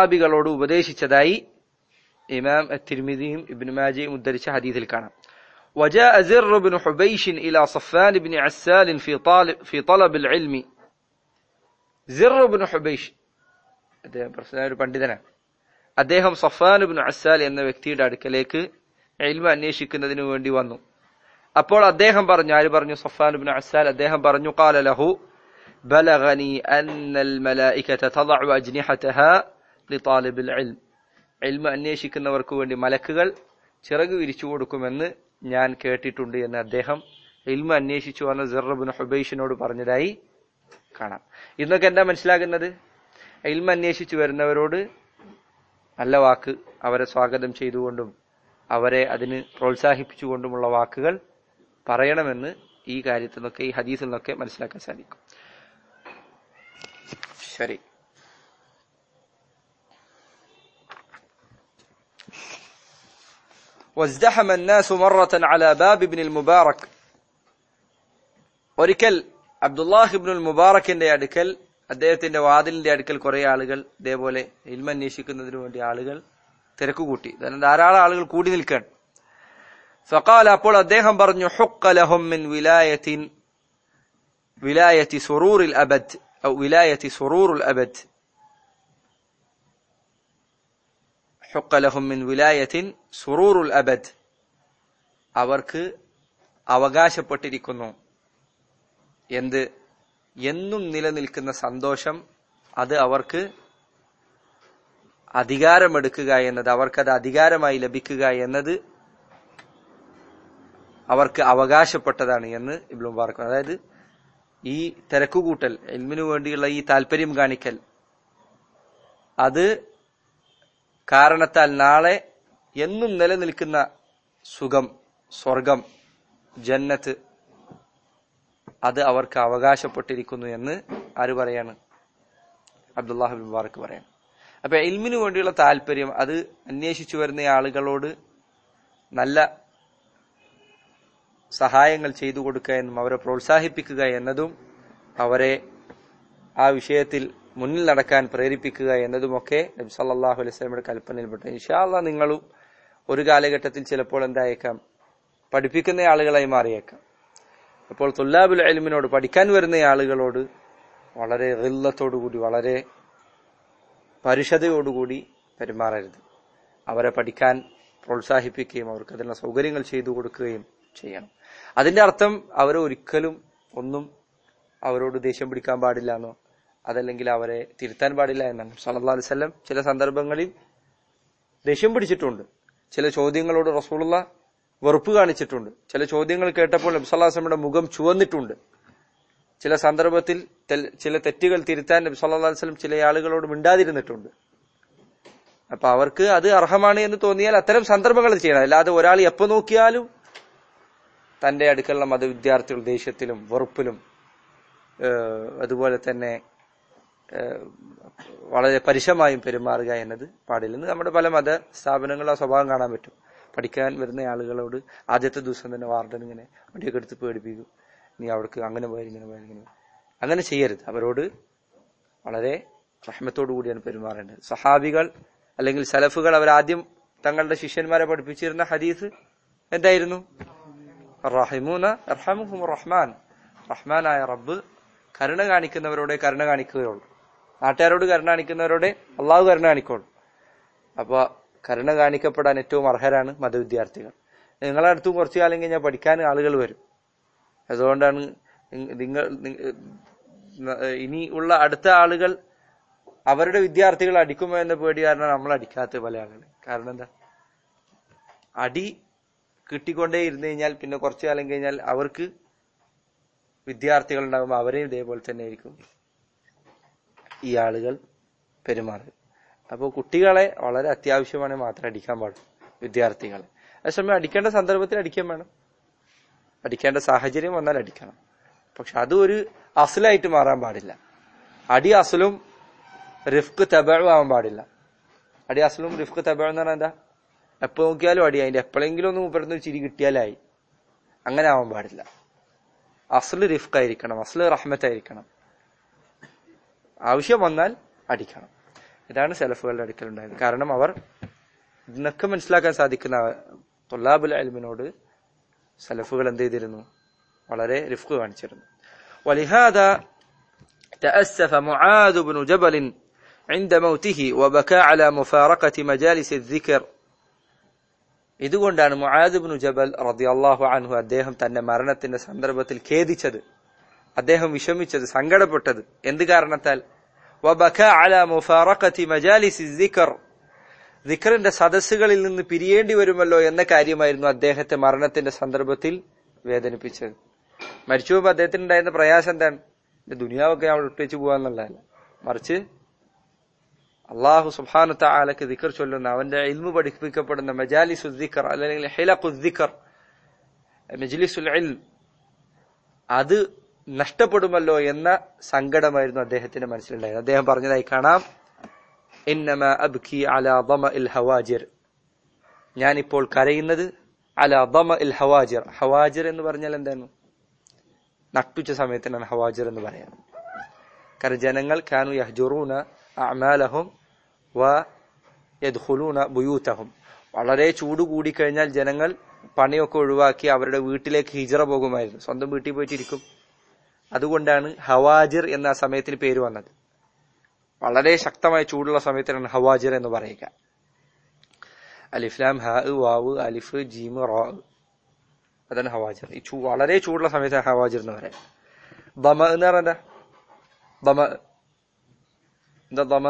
സഹാബികളോട് ഉപദേശിച്ചതായി ഇമാം തിരുമിതിയും ഇബ്നു മാജയും ഉദ്ധരിച്ച ഹദീസിൽ കാണാം وجاء زر بن حبيش إلى صفان بن عسال في طالب في طلب العلم زر بن حبيش അദ്ദേഹം പ്രശ്ന ഒരു പണ്ഡിതനാണ് അദ്ദേഹം സഫാൻ ബിൻ അസാൽ എന്ന വ്യക്തിയുടെ അടുക്കലേക്ക് ഇൽമ അന്വേഷിക്കുന്നതിന് വേണ്ടി വന്നു അപ്പോൾ അദ്ദേഹം പറഞ്ഞു ആര് പറഞ്ഞു സഫാൻ ബിൻ അസാൽ അദ്ദേഹം പറഞ്ഞു قال له بلغني أن الملائكة تضع أجنحتها لطالب العلم ഇൽമ അന്വേഷിക്കുന്നവർക്ക് വേണ്ടി മലക്കുകൾ ചിറക് വിരിച്ചു കൊടുക്കുമെന്ന് ഞാൻ കേട്ടിട്ടുണ്ട് എന്ന് അദ്ദേഹം ഇൽമ അന്വേഷിച്ചു വന്ന സിറബിൻ ഹുബൈഷിനോട് പറഞ്ഞതായി കാണാം ഇന്നൊക്കെ എന്താ മനസ്സിലാകുന്നത് ഇൽമ അന്വേഷിച്ചു വരുന്നവരോട് നല്ല വാക്ക് അവരെ സ്വാഗതം ചെയ്തുകൊണ്ടും അവരെ അതിന് പ്രോത്സാഹിപ്പിച്ചുകൊണ്ടുമുള്ള വാക്കുകൾ പറയണമെന്ന് ഈ കാര്യത്തിൽ നിന്നൊക്കെ ഈ ഹദീസിൽ നിന്നൊക്കെ മനസ്സിലാക്കാൻ സാധിക്കും ശരി وازدحم الناس مرة على باب ابن المبارك ഒരിക്കൽ അബ്ദുല്ലാഹ് ഇബ്നുൽ മുബാറക്കിന്റെ അടുക്കൽ അദ്ദേഹത്തിന്റെ വാതിലിന്റെ അടുക്കൽ കുറെ ആളുകൾ ഇതേപോലെ ഇൽമ അന്വേഷിക്കുന്നതിന് വേണ്ടി ആളുകൾ തിരക്കുകൂട്ടി കാരണം ധാരാളം ആളുകൾ കൂടി നിൽക്കാൻ ഫക്കാൽ അപ്പോൾ അദ്ദേഹം പറഞ്ഞു ഹുക്കലഹും മിൻ വിലായത്തിൻ വിലായത്തി സുറൂറിൽ അബദ് വിലായത്തി സുറൂറുൽ അബദ് ഹുക്കലഹും മിൻ വിലായത്തിൻ സുറൂറുൽ അബദ് അവർക്ക് അവകാശപ്പെട്ടിരിക്കുന്നു എന്ത് എന്നും നിലനിൽക്കുന്ന സന്തോഷം അത് അവർക്ക് അധികാരമെടുക്കുക എന്നത് അവർക്കത് അധികാരമായി ലഭിക്കുക എന്നത് അവർക്ക് അവകാശപ്പെട്ടതാണ് എന്ന് ഇബ്ലു മുബാറക് അതായത് ഈ തിരക്കുകൂട്ടൽ എൽമിനു വേണ്ടിയുള്ള ഈ താല്പര്യം കാണിക്കൽ അത് കാരണത്താൽ നാളെ എന്നും നിലനിൽക്കുന്ന സുഖം സ്വർഗം ജന്നത്ത് അത് അവർക്ക് അവകാശപ്പെട്ടിരിക്കുന്നു എന്ന് ആര് പറയാണ് അബ്ദുല്ലാഹ് ബിൻ മുബാറക്ക് പറയാണ് അപ്പൊ ഇൽമിനു വേണ്ടിയുള്ള താല്പര്യം അത് അന്വേഷിച്ചു വരുന്ന ആളുകളോട് നല്ല സഹായങ്ങൾ ചെയ്തു കൊടുക്കുക എന്നും അവരെ പ്രോത്സാഹിപ്പിക്കുക എന്നതും അവരെ ആ വിഷയത്തിൽ മുന്നിൽ നടക്കാൻ പ്രേരിപ്പിക്കുക എന്നതുമൊക്കെ നബി സല്ലല്ലാഹു അലൈഹി വസല്ലമയുടെ കൽപ്പനയിൽപ്പെട്ട ഇൻഷാല്ല നിങ്ങളും ഒരു കാലഘട്ടത്തിൽ ചിലപ്പോൾ എന്തായേക്കാം പഠിപ്പിക്കുന്ന ആളുകളായി മാറിയേക്കാം അപ്പോൾ തുല്ലാബുൽ എലിമിനോട് പഠിക്കാൻ വരുന്ന ആളുകളോട് വളരെ കൂടി വളരെ പരുഷതയോടുകൂടി പെരുമാറരുത് അവരെ പഠിക്കാൻ പ്രോത്സാഹിപ്പിക്കുകയും അവർക്ക് അതിനുള്ള സൗകര്യങ്ങൾ ചെയ്തു കൊടുക്കുകയും ചെയ്യണം അതിന്റെ അർത്ഥം അവരെ ഒരിക്കലും ഒന്നും അവരോട് ദേഷ്യം പിടിക്കാൻ പാടില്ല എന്നോ അതല്ലെങ്കിൽ അവരെ തിരുത്താൻ പാടില്ല എന്നാണ് സല്ലല്ലാഹു അലൈഹി വസല്ലം ചില സന്ദർഭങ്ങളിൽ ദേഷ്യം പിടിച്ചിട്ടുണ്ട് ചില ചോദ്യങ്ങളോട് റസൂലുള്ള വെറുപ്പ് കാണിച്ചിട്ടുണ്ട് ചില ചോദ്യങ്ങൾ കേട്ടപ്പോൾ നബി സല്ലല്ലാഹു അലൈഹി വസല്ലമയുടെ മുഖം ചുവന്നിട്ടുണ്ട് ചില സന്ദർഭത്തിൽ തെൽ- ചില തെറ്റുകൾ തിരുത്താൻ നബി സല്ലല്ലാഹു അലൈഹി വസല്ലം ചില ആളുകളോട് മിണ്ടാതിരുന്നിട്ടുണ്ട് അപ്പൊ അവർക്ക് അത് അർഹമാണ് എന്ന് തോന്നിയാൽ അത്തരം സന്ദർഭങ്ങൾ ചെയ്യണം അല്ലാതെ ഒരാൾ എപ്പോ നോക്കിയാലും തന്റെ അടുക്കളുള്ള മതവിദ്യാർത്ഥികൾ ദേഷ്യത്തിലും വെറുപ്പിലും ഏഹ്, അതുപോലെ തന്നെ ഏഹ്, വളരെ പരുഷമായും പെരുമാറുക എന്നത് പാടില്ല ഇന്ന് നമ്മുടെ പല മത സ്ഥാപനങ്ങളും ആ സ്വഭാവം കാണാൻ പറ്റും പഠിക്കാൻ വരുന്ന ആളുകളോട് ആദ്യത്തെ ദിവസം തന്നെ വാർഡൻ ഇങ്ങനെ വണ്ടിയൊക്കെ എടുത്ത് പേടിപ്പിക്കും നീ അവിടേക്ക് അങ്ങനെ പോയാൽ ഇങ്ങനെ പോയാൽ ഇങ്ങനെ പോയാൽ. അങ്ങനെ ചെയ്യരുത് അവരോട് വളരെ റഹ്മത്തോടു കൂടിയാണ് പെരുമാറേണ്ടത് സഹാബികൾ അല്ലെങ്കിൽ സലഫുകൾ അവരാദ്യം തങ്ങളുടെ ശിഷ്യന്മാരെ പഠിപ്പിച്ചിരുന്ന ഹദീസ് എന്തായിരുന്നു റഹിമൂന റഹമുഹും റഹ്മാൻ റഹ്മാനായ റബ്ബ് കരുണ കാണിക്കുന്നവരോടെ കരുണ കാണിക്കുകയുള്ളൂ നാട്ടുകാരോട് കരുണ കാണിക്കുന്നവരോടെ അള്ളാഹു കരുണ കാണിക്കുള്ളൂ അപ്പൊ കരുണ കാണിക്കപ്പെടാൻ ഏറ്റവും അർഹരാണ് മതവിദ്യാർത്ഥികൾ നിങ്ങളെ അടുത്തും കുറച്ചു കാലം കഴിഞ്ഞാൽ പഠിക്കാൻ ആളുകൾ വരും അതുകൊണ്ടാണ് നിങ്ങ- നിങ്ങൾ നി- ഇനി ഉള്ള അടുത്ത ആളുകൾ അവരുടെ വിദ്യാർത്ഥികൾ അടിക്കുമോ എന്ന പേടി കാരണം നമ്മൾ അടിക്കാത്ത പല ആളുകൾ കാരണം എന്താ അടി കിട്ടിക്കൊണ്ടേ ഇരുന്ന് കഴിഞ്ഞാൽ പിന്നെ കുറച്ചു കാലം കഴിഞ്ഞാൽ അവർക്ക് വിദ്യാർത്ഥികൾ ഉണ്ടാകുമ്പോൾ അവരെയും ഇതേപോലെ തന്നെ ആയിരിക്കും ഈ ആളുകൾ പെരുമാറുക അപ്പോൾ കുട്ടികളെ വളരെ അത്യാവശ്യമാണ് മാത്രം അടിക്കാൻ പാടും വിദ്യാർത്ഥികളെ അതേസമയം അടിക്കേണ്ട സന്ദർഭത്തിൽ അടിക്കാൻ വേണം അടിക്കേണ്ട സാഹചര്യം വന്നാൽ അടിക്കണം പക്ഷെ അത് ഒരു അസലായിട്ട് മാറാൻ പാടില്ല അടി അസലും റിഫ്ക് തബഴും ആവാൻ പാടില്ല അടി അസലും റിഫ്ക് തബഴും എന്ന് പറഞ്ഞാൽ എന്താ എപ്പോ നോക്കിയാലും അടി അതിന്റെ എപ്പോഴെങ്കിലും ഒന്ന് മുപ്പരുന്ന ഒരു ചിരി കിട്ടിയാലായി അങ്ങനെ ആവാൻ പാടില്ല അസല് റിഫ്ക് ആയിരിക്കണം അസല് റഹ്മത്തായിരിക്കണം ആവശ്യം വന്നാൽ അടിക്കണം ഇതാണ് സെലഫുകളുടെ അടുക്കലുണ്ടായത് കാരണം അവർ ഇതിനൊക്കെ മനസ്സിലാക്കാൻ സാധിക്കുന്ന തൊല്ലാബുൽ അൽമിനോട് സലഫുകൾ എന്ത് ചെയ്തിരുന്നു വളരെ റിഫ്ക് കാണിച്ചിരുന്നു ولهذا تأسف معاذ بن جبل عند موته وبكى على مفارقة مجالس الذكر ഇതുകൊണ്ടാണ് മുആദ് ജബൽ റളിയല്ലാഹു അൻഹു അദ്ദേഹം തന്റെ മരണത്തിന്റെ സന്ദർഭത്തിൽ ഖേദിച്ചത് അദ്ദേഹം വിഷമിച്ചത് സങ്കടപ്പെട്ടത് എന്ത് കാരണത്താൽ വബക അല മുഫാറഖതി മജാലിസി ദിക്ർ ദിക്റിന്റെ സദസ്സുകളിൽ നിന്ന് പിരിയേണ്ടി വരുമല്ലോ എന്ന കാര്യമായിരുന്നു അദ്ദേഹത്തെ മരണത്തിന്റെ സന്ദർഭത്തിൽ വേദനിപ്പിച്ചത് മരിച്ചു പോകുമ്പോൾ അദ്ദേഹത്തിന് ഉണ്ടായിരുന്ന പ്രയാസം എന്താണ് എന്റെ ദുനിയാവൊക്കെ ഞാൻ വിട്ടേച്ച് പോവാന്നുള്ളതല്ല മറിച്ച് അള്ളാഹു സുബാനത്ത ആലക്ക് ദിക്കർ ചൊല്ലുന്ന അവന്റെ ഇൽമു പഠിപ്പിക്കപ്പെടുന്ന മജാലിസു ദിക്കർ അല്ലെങ്കിൽ ഹിലഖു ദിക്കർ മജ്ലിസുൽ ഇൽം അത് നഷ്ടപ്പെടുമല്ലോ എന്ന സങ്കടമായിരുന്നു അദ്ദേഹത്തിന്റെ മനസ്സിലുണ്ടായത് അദ്ദേഹം പറഞ്ഞതായി കാണാം ഇന്നമ അബ്കി അല ദമ ഇൽ ഹവാജിർ ഞാനിപ്പോൾ കരയുന്നത് അല ദമ ഇൽ ഹവാജിർ ഹവാജിർ എന്ന് പറഞ്ഞാൽ എന്താണ് നട്ടുച്ച സമയത്തിനാണ് ഹവാജിർ എന്ന് പറയാം കാരണം ജനങ്ങൾ കാനു യഹ്ജുറൂന അമാലഹും വ യദ്ഖുലൂന ബുയൂത്തഹും വളരെ ചൂട് കൂടിക്കഴിഞ്ഞാൽ ജനങ്ങൾ പണിയൊക്കെ ഒഴിവാക്കി അവരുടെ വീട്ടിലേക്ക് ഹിജറ പോകുമായിരുന്നു സ്വന്തം വീട്ടിൽ പോയിട്ടിരിക്കും അതുകൊണ്ടാണ് ഹവാജിർ എന്ന ആ സമയത്തിന് പേര് വന്നത് വളരെ ശക്തമായ ചൂടുള്ള സമയത്തിനാണ് ഹവാജിർ എന്ന് പറയുക അലിഫ്ലാം ഹ വാവ് അലിഫ് ജീമ് റോ അതാണ് ഹവാജിർ ഈ ചൂ വളരെ ചൂടുള്ള സമയത്താണ് ഹവാജിർ എന്ന് പറയാം ദമ എന്ന് പറഞ്ഞ ദമ എന്താ ദമ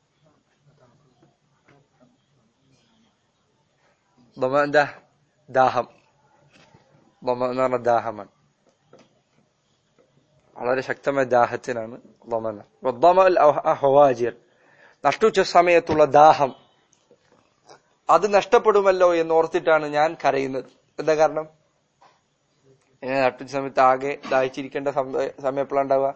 ദമ എന്താ ദാഹം ദമ എന്ന് പറഞ്ഞ ദാഹമാണ് വളരെ ശക്തമായ ദാഹത്തിനാണ് ദമന ദമ ഹവാജിർ നട്ടുച്ച സമയത്തുള്ള ദാഹം അത് നഷ്ടപ്പെടുമല്ലോ എന്ന് ഓർത്തിട്ടാണ് ഞാൻ കരയുന്നത് എന്താ കാരണം ഇങ്ങനെ നട്ടുച്ച സമയത്ത് ആകെ ദാഹിച്ചിരിക്കേണ്ട സമയം എപ്പോഴാണ് ഉണ്ടാവുക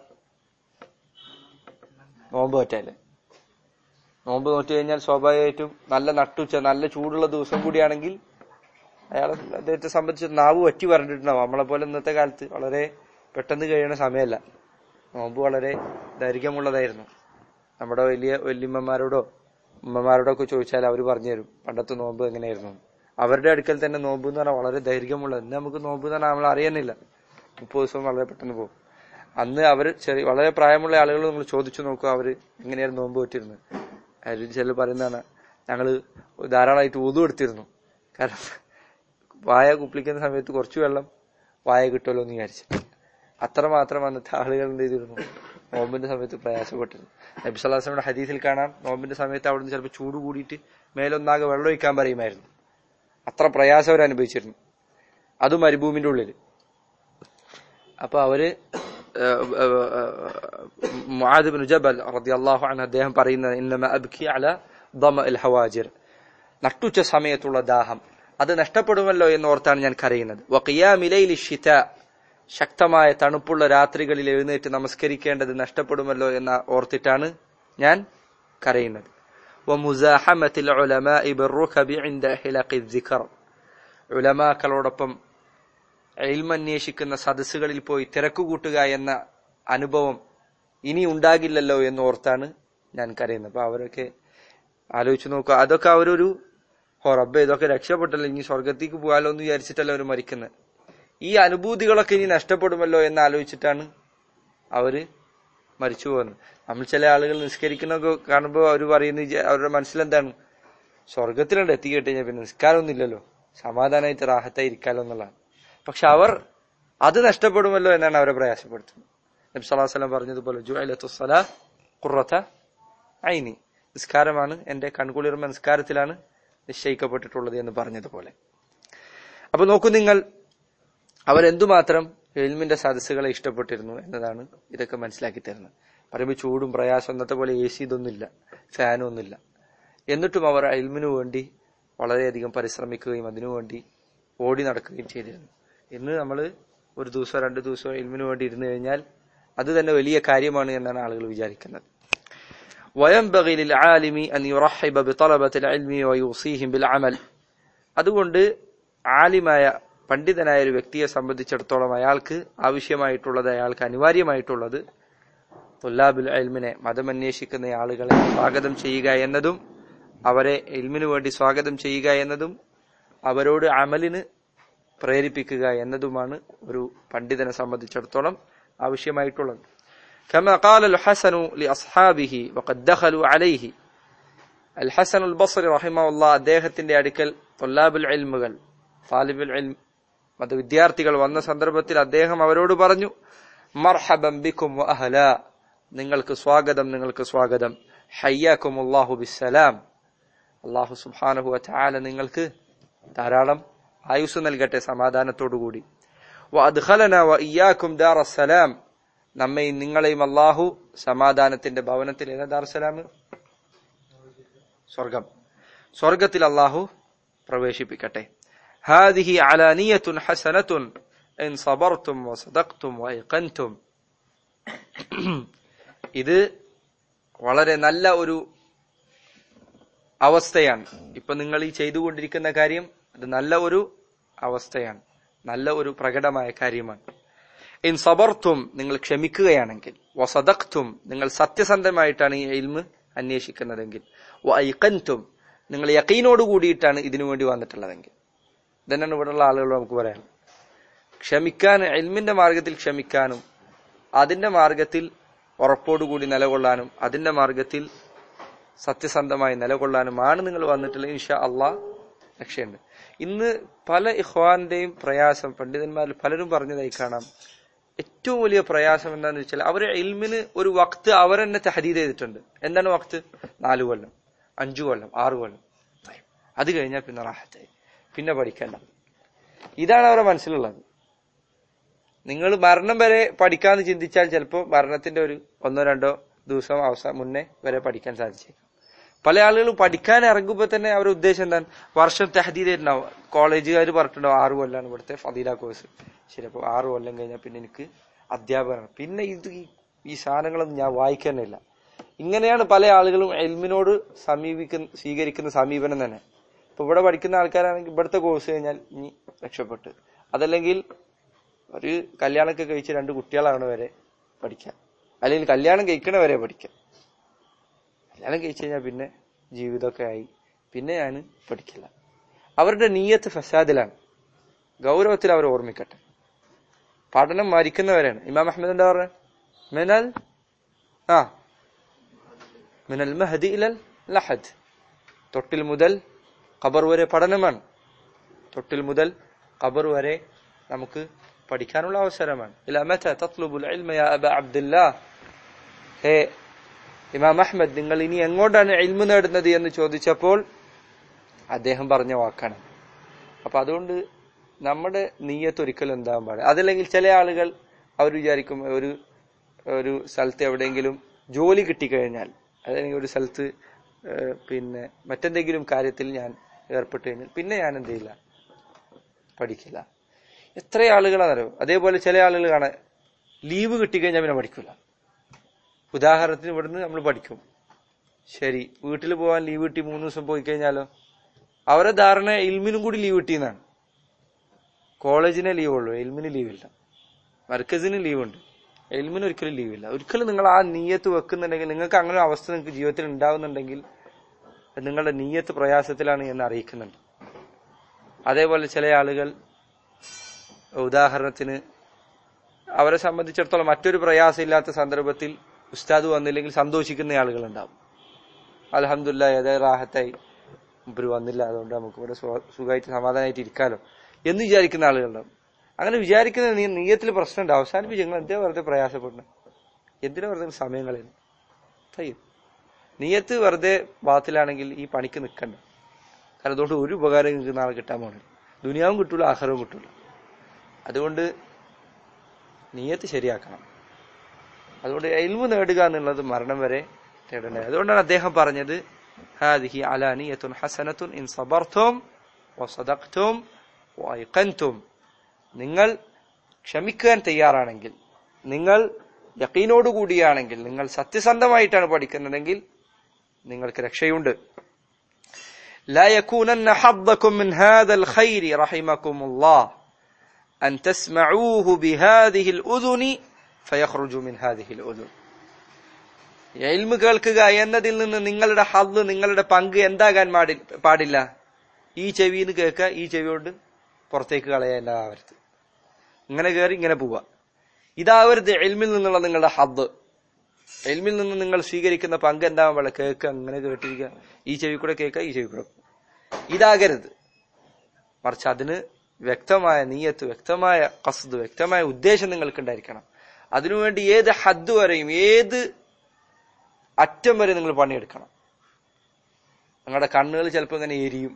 നോമ്പ് പറ്റല്ലേ നോമ്പ് നോറ്റ് കഴിഞ്ഞാൽ സ്വാഭാവികമായിട്ടും നല്ല നട്ടുച്ച നല്ല ചൂടുള്ള ദിവസം കൂടിയാണെങ്കിൽ അയാളെ അദ്ദേഹത്തെ സംബന്ധിച്ച് നാവ് വറ്റി പറഞ്ഞിട്ടുണ്ടാവും നമ്മളെ പോലെ ഇന്നത്തെ കാലത്ത് വളരെ പെട്ടെന്ന് കഴിയുന്ന സമയമല്ല നോമ്പ് വളരെ ദൈർഘ്യമുള്ളതായിരുന്നു നമ്മുടെ വലിയ വല്യമ്മമാരോടോ ഉമ്മമാരോടോ ഒക്കെ ചോദിച്ചാൽ അവർ പറഞ്ഞു തരും പണ്ടത്തെ നോമ്പ് എങ്ങനെയായിരുന്നു അവരുടെ അടുക്കൽ തന്നെ നോമ്പ് എന്ന് പറഞ്ഞാൽ വളരെ ദൈർഘ്യമുള്ളത് ഇന്ന് നമുക്ക് നോമ്പ് എന്ന് പറഞ്ഞാൽ നമ്മൾ അറിയുന്നില്ല മുപ്പത് ദിവസം വളരെ പെട്ടെന്ന് പോകും അന്ന് അവർ ചെറിയ വളരെ പ്രായമുള്ള ആളുകൾ നമ്മൾ ചോദിച്ചു നോക്കുക അവർ എങ്ങനെയായിരുന്നു നോമ്പ് പറ്റിയിരുന്നത് അതിൽ ചിലർ പറയുന്നതാണ് ഞങ്ങൾ ധാരാളമായിട്ട് ഊതു എടുത്തിരുന്നു കാരണം വായ കുപ്പിളിക്കുന്ന സമയത്ത് കുറച്ച് വെള്ളം വായ കിട്ടുമല്ലോ എന്ന് വിചാരിച്ചു അത്രമാത്രം അന്നത്തെ ആളുകൾ എന്ത് ചെയ്തിരുന്നു നോമ്പിന്റെ സമയത്ത് പ്രയാസപ്പെട്ടിരുന്നു നബി സല്ലാസ്ലമിയുടെ ഹദീസിൽ കാണാം നോമ്പിന്റെ സമയത്ത് അവിടുന്ന് ചിലപ്പോൾ ചൂട് കൂടിയിട്ട് മേലൊന്നാകെ വെള്ളം ഒഴിക്കാൻ പറയുമായിരുന്നു അത്ര പ്രയാസം അവർ അനുഭവിച്ചിരുന്നു അതും മരുഭൂമിന്റെ ഉള്ളിൽ അപ്പൊ അവര് മുആദ് ബിൻ ജബൽ റളിയല്ലാഹു അൻഹു അദ്ദേഹം പറയുന്നത് ഇന്നമ അബ്കി അല ദമ അൽ ഹവാജിർ നട്ടുച്ച സമയത്തുള്ള ദാഹം അത് നഷ്ടപ്പെടുമല്ലോ എന്ന് ഓർത്താണ് ഞാൻ കരയുന്നത് വഖിയാമിലൈലി ഷിത ശക്തമായ തണുപ്പുള്ള രാത്രികളിൽ എഴുന്നേറ്റ് നമസ്കരിക്കേണ്ടത് നഷ്ടപ്പെടുമല്ലോ എന്ന ഓർത്തിട്ടാണ് ഞാൻ കരയുന്നത് വമുസാഹമത്തിൽ ഉലമാഇ ബിർറുകബി ഇൻദ ഹിലഖി ദിക്ർ ഉലമാക്കളോടൊപ്പം ഇൽമന്വേഷിക്കുന്ന സദസ്സുകളിൽ പോയി തിരക്കുകൂട്ടുക എന്ന അനുഭവം ഇനി ഉണ്ടാകില്ലല്ലോ എന്ന് ഓർത്താണ് ഞാൻ കരയുന്നത് അപ്പൊ അവരൊക്കെ ആലോചിച്ചു നോക്കുക അതൊക്കെ അവരൊരു ഹോ റബ്ബെ ഇതൊക്കെ രക്ഷപ്പെട്ടല്ലോ ഇനി സ്വർഗത്തേക്ക് പോകാലോ എന്ന് വിചാരിച്ചിട്ടല്ല അവർ മരിക്കുന്നത് ഈ അനുഭൂതികളൊക്കെ ഇനി നഷ്ടപ്പെടുമല്ലോ എന്ന് ആലോചിച്ചിട്ടാണ് അവര് മരിച്ചു പോകുന്നത് നമ്മൾ ചില ആളുകൾ നിസ്കരിക്കുന്നൊക്കെ കാണുമ്പോൾ അവർ പറയുന്ന അവരുടെ മനസ്സിലെന്താണ് സ്വർഗത്തിലുണ്ട് എത്തിക്കട്ടെ കഴിഞ്ഞാൽ പിന്നെ നിസ്കാരമൊന്നും ഇല്ലല്ലോ സമാധാനമായിട്ട് റാഹത്തായി ഇരിക്കാലോ എന്നുള്ളതാണ് പക്ഷെ അവർ അത് നഷ്ടപ്പെടുമല്ലോ എന്നാണ് അവരെ പ്രയാസപ്പെടുത്തുന്നത് നബി സല്ലല്ലാഹു അലൈഹി പറഞ്ഞതുപോലെ ജുഅലത്തുസ്സല ഖുറത ഐനി നിസ്കാരമാണ് എന്റെ കൺകുളിർമ നിസ്കാരത്തിലാണ് നിശ്ചയിക്കപ്പെട്ടിട്ടുള്ളത് എന്ന് പറഞ്ഞതുപോലെ അപ്പൊ നോക്കൂ നിങ്ങൾ അവരെന്തുമാത്രം എൽമിന്റെ സദസ്സുകളെ ഇഷ്ടപ്പെട്ടിരുന്നു എന്നതാണ് ഇതൊക്കെ മനസ്സിലാക്കി തരുന്നത് പറയുമ്പോൾ ചൂടും പ്രയാസം അന്നത്തെ പോലെ എ സി ഇതൊന്നുമില്ല ഫാനും ഒന്നുമില്ല എന്നിട്ടും അവർ എൽമിനു വേണ്ടി വളരെയധികം പരിശ്രമിക്കുകയും അതിനുവേണ്ടി ഓടി നടക്കുകയും ചെയ്തിരുന്നു ഇന്ന് നമ്മൾ ഒരു ദിവസമോ രണ്ട് ദിവസമോ എൽമിനു വേണ്ടി ഇരുന്നു കഴിഞ്ഞാൽ അത് തന്നെ വലിയ കാര്യമാണ് എന്നാണ് ആളുകൾ വിചാരിക്കുന്നത് وينبغي للعالم أن يرحب بطلبة العلم ويوصيهم بالعمل അതുകൊണ്ട് ആലിമായ പണ്ഡിതനായ ഒരു വ്യക്തിയെ സംബന്ധിച്ചിടത്തോളം അയാൾക്ക് ആവശ്യമായിട്ടുള്ളത് അയാൾക്ക് അനിവാര്യമായിട്ടുള്ളത് തുല്ലാബുൽ എൽമിനെ മതമന്വേഷിക്കുന്ന ആളുകളെ സ്വാഗതം ചെയ്യുക എന്നതും അവരെ എൽമിനു വേണ്ടി സ്വാഗതം ചെയ്യുക എന്നതും അവരോട് അമലിന് പ്രേരിപ്പിക്കുക എന്നതുമാണ് ഒരു പണ്ഡിതനെ സംബന്ധിച്ചിടത്തോളം ആവശ്യമായിട്ടുള്ളത് كما قال الحسن لأصحابه وقد دخلوا عليه അൽ ഹസൻ ഉൽ ബസ്രി റഹിമുള്ള അദ്ദേഹത്തിന്റെ അടുക്കൽ തൊല്ലാബുൽ ഇൽമുകൾ താലിബുൽ ഇൽം മത വിദ്യാർത്ഥികൾ വന്ന സന്ദർഭത്തിൽ അദ്ദേഹം അവരോട് പറഞ്ഞു മർഹബം ബിക്കും അഹല നിങ്ങൾക്ക് സ്വാഗതം നിങ്ങൾക്ക് സ്വാഗതം ഹയ്യാക്കും അള്ളാഹു ബിസ്സലാം അള്ളാഹു സുബ്ഹാനഹു വതആല നിങ്ങൾക്ക് ധാരാളം ആയുസ് നൽകട്ടെ സമാധാനത്തോടുകൂടി വഅദ്ഖലന വഇയ്യാക്കും ദാറസ്സലാം നമ്മയും നിങ്ങളെയും അള്ളാഹു സമാധാനത്തിന്റെ ഭവനത്തിൽ ഏതാ ദാറുസലാം സ്വർഗം സ്വർഗത്തിൽ അള്ളാഹു പ്രവേശിപ്പിക്കട്ടെ ഹാദിഹി അലാനിയത്തുൻ ഹസനത്തുൻ ഇൻ സബർത്തും വസദഖ്തും വൈഖൻതും ഇത് വളരെ നല്ല ഒരു അവസ്ഥയാണ് ഇപ്പൊ നിങ്ങൾ ഈ ചെയ്തുകൊണ്ടിരിക്കുന്ന കാര്യം അത് നല്ല ഒരു അവസ്ഥയാണ് നല്ല ഒരു പ്രകടമായ കാര്യമാണ് ഇൻ സബർത്തും നിങ്ങൾ ക്ഷമിക്കുകയാണെങ്കിൽ വസദഖ്തും നിങ്ങൾ സത്യസന്ധമായിട്ടാണ് ഈ ഇൽമ് അന്വേഷിക്കുന്നതെങ്കിൽ വൈക്കൻതും നിങ്ങൾ യക്കീനോട് കൂടിയിട്ടാണ് ഇതിനു വേണ്ടി വന്നിട്ടുള്ളതെങ്കിൽ ഇതന്നെയാണ് ഇവിടെയുള്ള ആളുകൾ നമുക്ക് പറയാം ക്ഷമിക്കാൻ എൽമിന്റെ മാർഗത്തിൽ ക്ഷമിക്കാനും അതിന്റെ മാർഗത്തിൽ ഉറപ്പോടുകൂടി നിലകൊള്ളാനും അതിന്റെ മാർഗത്തിൽ സത്യസന്ധമായി നിലകൊള്ളാനുമാണ് നിങ്ങൾ വന്നിട്ടുള്ളത് ഇൻഷാ അള്ളാഹ് രക്ഷയുണ്ട് ഇന്ന് പല ഇഹ്വാന്റെയും പ്രയാസം പണ്ഡിതന്മാരിൽ പലരും പറഞ്ഞതായി കാണാം ഏറ്റവും വലിയ പ്രയാസം എന്താണെന്ന് വെച്ചാൽ അവർ ഇൽമിന് ഒരു വക്ത് അവർ തന്നെ തഹദീദ് ചെയ്തിട്ടുണ്ട് എന്താണ് വക്ത് നാലു കൊല്ലം അഞ്ചു കൊല്ലം ആറു കൊല്ലം അത് കഴിഞ്ഞാൽ പിന്നെ റാഹത്തായി പിന്നെ പഠിക്കേണ്ട ഇതാണ് അവരുടെ മനസ്സിലുള്ളത് നിങ്ങൾ മരണം വരെ പഠിക്കാന്ന് ചിന്തിച്ചാൽ ചിലപ്പോൾ മരണത്തിന്റെ ഒരു ഒന്നോ രണ്ടോ ദിവസം അവസാനം മുന്നേ വരെ പഠിക്കാൻ സാധിച്ചേക്കും പല ആളുകളും പഠിക്കാൻ ഇറങ്ങുമ്പോൾ തന്നെ അവരുടെ ഉദ്ദേശം എന്താണ് വർഷം തഹദീദ് ഉണ്ടാവും കോളേജുകാർ പറഞ്ഞിട്ടുണ്ടാവും ആറു കൊല്ലാണ് ഇവിടുത്തെ ഫതീല കോഴ്സ് ശരി അപ്പോൾ ആറു കൊല്ലം കഴിഞ്ഞാൽ പിന്നെ എനിക്ക് അധ്യാപകനാണ് പിന്നെ ഇത് ഈ- ഈ സാധനങ്ങളൊന്നും ഞാൻ വായിക്കാനില്ല ഇങ്ങനെയാണ് പല ആളുകളും എൽമിനോട് സമീപിക്കുന്ന സ്വീകരിക്കുന്ന സമീപനം തന്നെ ഇപ്പൊ ഇവിടെ പഠിക്കുന്ന ആൾക്കാരാണെങ്കിൽ ഇവിടുത്തെ കോഴ്സ് കഴിഞ്ഞാൽ ഇനി രക്ഷപ്പെട്ട് അതല്ലെങ്കിൽ ഒരു കല്യാണമൊക്കെ കഴിച്ച് രണ്ട് കുട്ടികളാണ് വരെ പഠിക്കാം അല്ലെങ്കിൽ കല്യാണം കഴിക്കണ വരെ പഠിക്കാം കല്യാണം കഴിച്ചു കഴിഞ്ഞാൽ പിന്നെ ജീവിതമൊക്കെ ആയി പിന്നെ ഞാൻ പഠിക്കില്ല അവരുടെ നീയത്ത് ഫസാദിലാണ് ഗൗരവത്തിൽ അവർ ഓർമ്മിക്കട്ടെ പഠനം മരിക്കുന്നവരാണ് ഇമാം അഹമ്മദ് എന്താ പറഞ്ഞത് മിനൽ ആ മിനൽ മഹദി ഇലൽ ലഹദ് തൊട്ടിൽ മുതൽ ഖബർ വരെ പഠനമാണ് തൊട്ടിൽ മുതൽ ഖബർ വരെ നമുക്ക് പഠിക്കാനുള്ള അവസരമാണ് ഇലാ മത തത്ലുബുൽ ഇൽമ യാ അബ അബ്ദുല്ലാ ഹേ ഇമാം അഹ്മദ് നിങ്ങൾ ഇനി എങ്ങോട്ടാണ് ഇൽമു നേടുന്നത് എന്ന് ചോദിച്ചപ്പോൾ അദ്ദേഹം പറഞ്ഞ വാക്കാണ് അപ്പൊ അതുകൊണ്ട് നമ്മുടെ നീയത്ത് ഒരിക്കലും എന്താകാൻ പാടില്ല അതല്ലെങ്കിൽ ചില ആളുകൾ അവർ വിചാരിക്കും ഒരു ഒരു സ്ഥലത്ത് എവിടെയെങ്കിലും ജോലി കിട്ടിക്കഴിഞ്ഞാൽ അതല്ലെങ്കിൽ ഒരു സ്ഥലത്ത് ഏഹ്, പിന്നെ മറ്റെന്തെങ്കിലും കാര്യത്തിൽ ഞാൻ ഏർപ്പെട്ട് കഴിഞ്ഞാൽ പിന്നെ ഞാൻ എന്ത് ചെയ്യില്ല പഠിക്കില്ല എത്ര ആളുകളാണല്ലോ അതേപോലെ ചില ആളുകൾ കാണാൻ ലീവ് കിട്ടിക്കഴിഞ്ഞാൽ പിന്നെ പഠിക്കില്ല ഉദാഹരണത്തിന് ഇവിടുന്ന് നമ്മൾ പഠിക്കും ശരി വീട്ടിൽ പോകാൻ ലീവ് കിട്ടി മൂന്ന് ദിവസം പോയി കഴിഞ്ഞാലോ അവരെ ധാരണ ഇൽമിനും കൂടി ലീവ് കിട്ടിയെന്നാണ് കോളേജിനെ ലീവ് ഉള്ളൂ എൽമിന് ലീവില്ല മർക്കസിന് ലീവുണ്ട് എൽമിന് ഒരിക്കലും ലീവില്ല ഒരിക്കലും നിങ്ങൾ ആ നീയത്ത് വെക്കുന്നുണ്ടെങ്കിൽ നിങ്ങൾക്ക് അങ്ങനെ ഒരു അവസ്ഥ നിങ്ങൾക്ക് ജീവിതത്തിൽ ഉണ്ടാവുന്നുണ്ടെങ്കിൽ അത് നിങ്ങളുടെ നീയത്ത് പ്രയാസത്തിലാണ് എന്ന് അറിയിക്കുന്നുണ്ട് അതേപോലെ ചില ആളുകൾ ഉദാഹരണത്തിന് അവരെ സംബന്ധിച്ചിടത്തോളം മറ്റൊരു പ്രയാസമില്ലാത്ത സന്ദർഭത്തിൽ ഉസ്താദ് വന്നില്ലെങ്കിൽ സന്തോഷിക്കുന്ന ആളുകളുണ്ടാവും അലഹമില്ല ഏതേ റാഹത്തായി മുമ്പ് വന്നില്ല അതുകൊണ്ട് നമുക്ക് ഇവിടെ സുഖ- സുഖമായിട്ട് സമാധാനമായിട്ട് ഇരിക്കാലോ എന്ന് വിചാരിക്കുന്ന ആളുകളുണ്ടാവും അങ്ങനെ വിചാരിക്കുന്ന നീ നീയത്തിൽ പ്രശ്നമുണ്ട് അവസാനിപ്പിച്ച് നിങ്ങൾ എന്തേ വെറുതെ പ്രയാസപ്പെടുന്നത് എന്തിനാ വെറുതെ സമയം കളയുന്നു തയ്യും നീയത്ത് വെറുതെ ബാത്തിലാണെങ്കിൽ ഈ പണിക്ക് നിൽക്കണ്ട കാരണം അതുകൊണ്ട് ഒരു ഉപകാരം നിങ്ങൾക്ക് നാളെ കിട്ടാൻ പോകണില്ല ദുനിയാവും കിട്ടൂല ആഹാരവും കിട്ടൂല അതുകൊണ്ട് നീയത്ത് ശരിയാക്കണം അതുകൊണ്ട് എൽമു നേടുക എന്നുള്ളത് മരണം വരെ തേടേണ്ടത് അതുകൊണ്ടാണ് അദ്ദേഹം പറഞ്ഞത് ഹാദിഹി അലാനിയത്തുൻ ഹസനത്തുൻ ഇൻ സബർത്തും വസദഖ്തും വൈഖൻതും നിങ്ങൾ ക്ഷമിക്കാൻ തയ്യാറാണെങ്കിൽ നിങ്ങൾ യക്കീനോടുകൂടിയാണെങ്കിൽ നിങ്ങൾ സത്യസന്ധമായിട്ടാണ് പഠിക്കുന്നതെങ്കിൽ നിങ്ങൾക്ക് രക്ഷയുണ്ട് لا يكونن حظكم من هذا الخير رحمكم الله أن تسمعوه بهذه الأذن فيخرج من هذه الأذن എൽമ് കേൾക്കുക എന്നതിൽ നിന്ന് നിങ്ങളുടെ ഹദ് നിങ്ങളുടെ പങ്ക് എന്താകാൻ പാടി- പാടില്ല ഈ ചെവിന്ന് കേൾക്കുക ഈ ചെവി കൊണ്ട് പുറത്തേക്ക് കളയാനാവരുത് ഇങ്ങനെ കയറി ഇങ്ങനെ പോവുക ഇതാവരുത് എൽമിൽ നിന്നുള്ള നിങ്ങളുടെ ഹദ് എൽമിൽ നിന്ന് നിങ്ങൾ സ്വീകരിക്കുന്ന പങ്ക് എന്താവാൻ പാടില്ല കേക്ക് അങ്ങനെ കേട്ടിരിക്കുക ഈ ചെവി കൂടെ കേൾക്കുക ഈ ചെവി കൂടെ ഇതാകരുത് മറിച്ച് അതിന് വ്യക്തമായ നീയത്ത് വ്യക്തമായ കസ്ത് വ്യക്തമായ ഉദ്ദേശം നിങ്ങൾക്ക് ഉണ്ടായിരിക്കണം അതിനുവേണ്ടി ഏത് ഹദ് വരെയും ഏത് അറ്റം വരെ നിങ്ങൾ പണിയെടുക്കണം നിങ്ങളുടെ കണ്ണുകൾ ചിലപ്പോൾ ഇങ്ങനെ എരിയും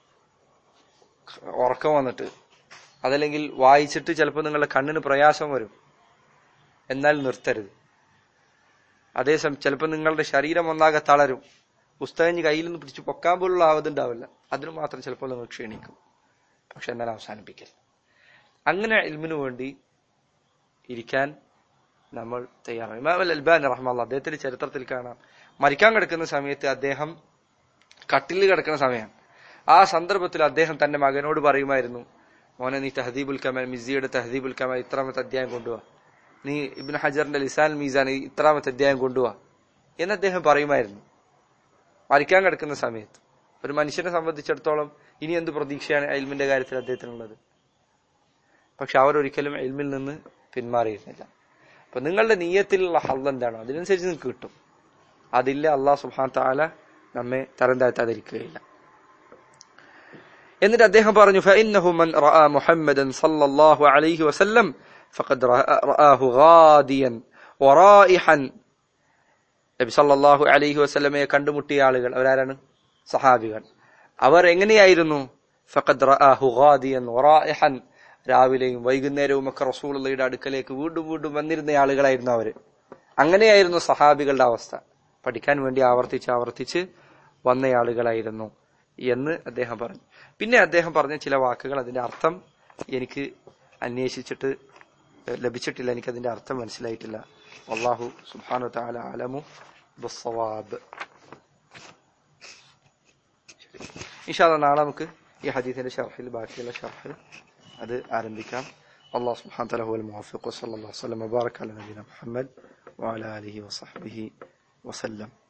ഉറക്കം വന്നിട്ട് അതല്ലെങ്കിൽ വായിച്ചിട്ട് ചിലപ്പോൾ നിങ്ങളുടെ കണ്ണിന് പ്രയാസം വരും എന്നാൽ നിർത്തരുത് അതേസമയം ചിലപ്പോൾ നിങ്ങളുടെ ശരീരം ഒന്നാകെ തളരും പുസ്തകം കയ്യിൽ നിന്ന് പിടിച്ച് പൊക്കാൻ പോലുള്ള ആവതുണ്ടാവില്ല അതിന് മാത്രം ചിലപ്പോൾ നിങ്ങൾ ക്ഷീണിക്കും പക്ഷെ എന്നാൽ അവസാനിപ്പിക്കൽ അങ്ങനെ ഇൽമിനു വേണ്ടി ഇരിക്കാൻ നമ്മൾ തയ്യാറാണ് ഇമാം അൽ അൽബാൻ റഹ്മല്ല അദ്ദേഹത്തിന്റെ ചരിത്രത്തിൽ കാണാം മരിക്കാൻ കിടക്കുന്ന സമയത്ത് അദ്ദേഹം കട്ടിലിൽ കിടക്കുന്ന സമയമാണ് ആ സന്ദർഭത്തിൽ അദ്ദേഹം തന്റെ മകനോട് പറയുമായിരുന്നു മോനെ നീ തഹദീബുൽ കമാൽ മിസിയുടെ തഹദീബുൽ കമാൽ ഇത്രാമത്തെ അധ്യായം കൊണ്ടുപോവാ നീ ഇബിൻ ഹജറിന്റെ ലിസാൻ മീസാൻ ഇത്രാമത്തെ അധ്യായം കൊണ്ടുപോവാ എന്ന് അദ്ദേഹം പറയുമായിരുന്നു മരിക്കാൻ കിടക്കുന്ന സമയത്ത് ഒരു മനുഷ്യനെ സംബന്ധിച്ചിടത്തോളം ഇനി എന്ത് പ്രതീക്ഷയാണ് എൽമിന്റെ കാര്യത്തിൽ അദ്ദേഹത്തിനുള്ളത് പക്ഷെ അവർ ഒരിക്കലും എൽമിൽ നിന്ന് പിന്മാറിയിരുന്നില്ല അപ്പൊ നിങ്ങളുടെ നീയത്തിലുള്ള ഹൽ എന്താണോ അതിനനുസരിച്ച് നിങ്ങൾക്ക് കിട്ടും അതില്ല അള്ളാഹ് സുഹാൻ താല നമ്മെ തരം താഴ്ത്താതിരിക്കുകയില്ല എന്നിട്ട് അദ്ദേഹം പറഞ്ഞു فإنه من رأى محمدا صلى الله عليه وسلم فقد رآه غاديا ورائحا നബി സല്ലല്ലാഹു അലൈഹി വസല്ലമയെ കണ്ടുമുട്ടിയ ആളുകൾ അവരാരാണ് സഹാബികൾ അവർ എങ്ങനെയായിരുന്നു ഫഖദ് റആഹു ഗാദിയൻ വറായിഹൻ രാവിലെയും വൈകുന്നേരവും ഒക്കെ റസൂലുള്ളയുടെ അടുക്കലേക്ക് വീണ്ടും വീണ്ടും വന്നിരുന്ന ആളുകളായിരുന്നു അവര് അങ്ങനെയായിരുന്നു സഹാബികളുടെ അവസ്ഥ പഠിക്കാൻ വേണ്ടി ആവർത്തിച്ച് ആവർത്തിച്ച് വന്ന ആളുകളായിരുന്നു എന്ന് അദ്ദേഹം പറഞ്ഞു പിന്നെ അദ്ദേഹം പറഞ്ഞ ചില വാക്കുകൾ അതിന്റെ അർത്ഥം എനിക്ക് അന്വേഷിച്ചിട്ട് ലഭിച്ചിട്ടില്ല എനിക്ക് അതിന്റെ അർത്ഥം മനസ്സിലായിട്ടില്ല والله سبحانه وتعالى أعلم بالصواب إن شاء الله നാളെ നമുക്ക് ഈ ഹദീസിന്റെ ഷർഹിൽ ബാക്കിയുള്ള ഷർഹ് അത് ആരംഭിക്കാം الله سبحانه وتعالى هو الموفق وصلى الله وسلم وبارك على نبينا محمد وعلى آله وصحبه وسلم